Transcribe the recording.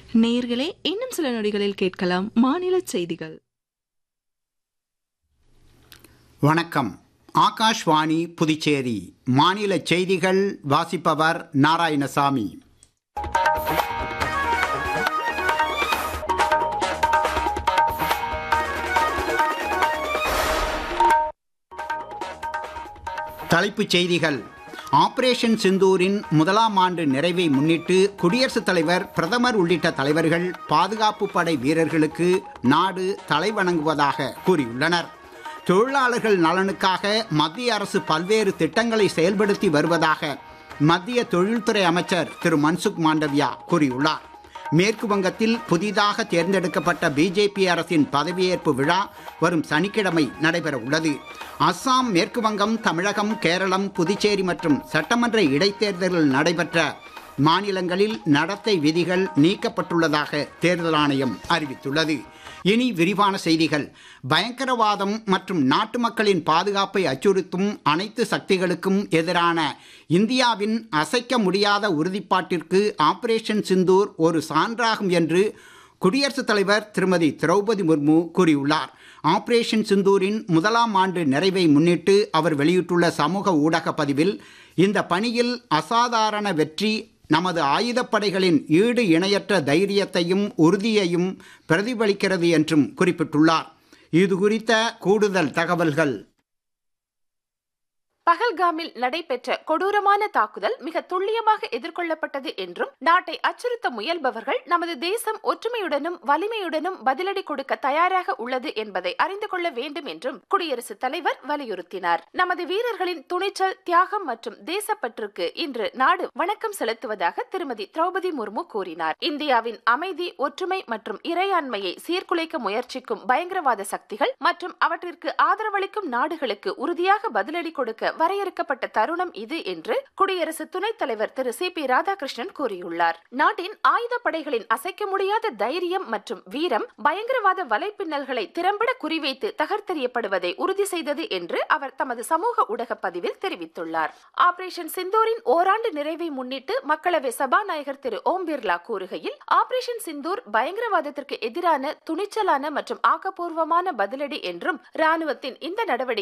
நேர்களே இன்னும் சில நொடிகளில் கேட்கலாம் மாநில செய்திகள் வணக்கம் ஆகாஷ்வாணி புதுச்சேரி மாநில செய்திகள் வாசிப்பவர் நாராயணசாமி தலைப்புச் செய்திகள் ஆபரேஷன் சிந்தூரின் முதலாம் ஆண்டு நிறைவை முன்னிட்டு குடியரசுத் தலைவர் பிரதமர் உள்ளிட்ட தலைவர்கள் பாதுகாப்பு படை வீரர்களுக்கு நாடு தலைவணங்குவதாக கூறியுள்ளனர் தொழிலாளர்கள் நலனுக்காக மத்திய அரசு பல்வேறு திட்டங்களை செயல்படுத்தி வருவதாக மத்திய தொழில்துறை அமைச்சர் திரு மன்சுக் மாண்டவியா கூறியுள்ளார் மேற்கு வங்கத்தில் புதிதாக தேர்ந்தெடுக்கப்பட்ட பிஜேபி அரசின் பதவியேற்பு விழா வரும் சனிக்கிழமை நடைபெற உள்ளது அஸ்ஸாம் மேற்கு வங்கம் தமிழகம் கேரளம் புதுச்சேரி மற்றும் சட்டமன்ற இடைத்தேர்தல்கள் நடைபெற்ற மாநிலங்களில் நடத்தை விதிகள் நீக்கப்பட்டுள்ளதாக தேர்தல் ஆணையம் அறிவித்துள்ளது இனி விரிவான செய்திகள் பயங்கரவாதம் மற்றும் நாட்டு மக்களின் பாதுகாப்பை அச்சுறுத்தும் அனைத்து சக்திகளுக்கும் எதிரான இந்தியாவின் அசைக்க முடியாத உறுதிப்பாட்டிற்கு ஆபரேஷன் சிந்தூர் ஒரு சான்றாகும் என்று குடியரசுத் தலைவர் திருமதி திரௌபதி முர்மு கூறியுள்ளார் ஆபரேஷன் சிந்தூரின் முதலாம் ஆண்டு நிறைவை முன்னிட்டு அவர் வெளியிட்டுள்ள சமூக ஊடக பதிவில் இந்த பணியில் அசாதாரண வெற்றி நமது ஆயுதப்படைகளின் ஈடு இணையற்ற தைரியத்தையும் உறுதியையும் பிரதிபலிக்கிறது என்றும் குறிப்பிட்டுள்ளார் இது குறித்த கூடுதல் தகவல்கள் பகல்காமில் நடைபெற்ற கொடூரமான தாக்குதல் மிக துல்லியமாக எதிர்கொள்ளப்பட்டது என்றும் நாட்டை அச்சுறுத்த முயல்பவர்கள் நமது தேசம் ஒற்றுமையுடனும் வலிமையுடனும் பதிலடி கொடுக்க தயாராக உள்ளது என்பதை அறிந்து கொள்ள வேண்டும் என்றும் குடியரசுத் தலைவர் வலியுறுத்தினார் நமது வீரர்களின் துணிச்சல் தியாகம் மற்றும் தேசப்பற்றுக்கு இன்று நாடு வணக்கம் செலுத்துவதாக திருமதி திரௌபதி முர்மு கூறினார் இந்தியாவின் அமைதி ஒற்றுமை மற்றும் இறையாண்மையை சீர்குலைக்க முயற்சிக்கும் பயங்கரவாத சக்திகள் மற்றும் அவற்றிற்கு ஆதரவளிக்கும் நாடுகளுக்கு உறுதியாக பதிலடி கொடுக்க வரையறுக்கப்பட்ட தருணம் இது என்று குடியரசு துணைத் தலைவர் திரு சி பி ராதாகிருஷ்ணன் கூறியுள்ளார் நாட்டின் ஆயுத படைகளின் அசைக்க முடியாத தைரியம் மற்றும் வீரம் பயங்கரவாத வலைப்பின்னல்களை திறம்பட குறிவைத்து தகர்த்தெறியப்படுவதை உறுதி செய்தது என்று அவர் தமது சமூக ஊடக பதிவில் தெரிவித்துள்ளார் ஆபரேஷன் சிந்தூரின் ஓராண்டு நிறைவை முன்னிட்டு மக்களவை சபாநாயகர் திரு ஓம் பிர்லா கூறுகையில் ஆபரேஷன் சிந்தூர் பயங்கரவாதத்திற்கு எதிரான துணிச்சலான மற்றும் ஆக்கப்பூர்வமான பதிலடி என்றும் ராணுவத்தின் இந்த நடவடிக்கை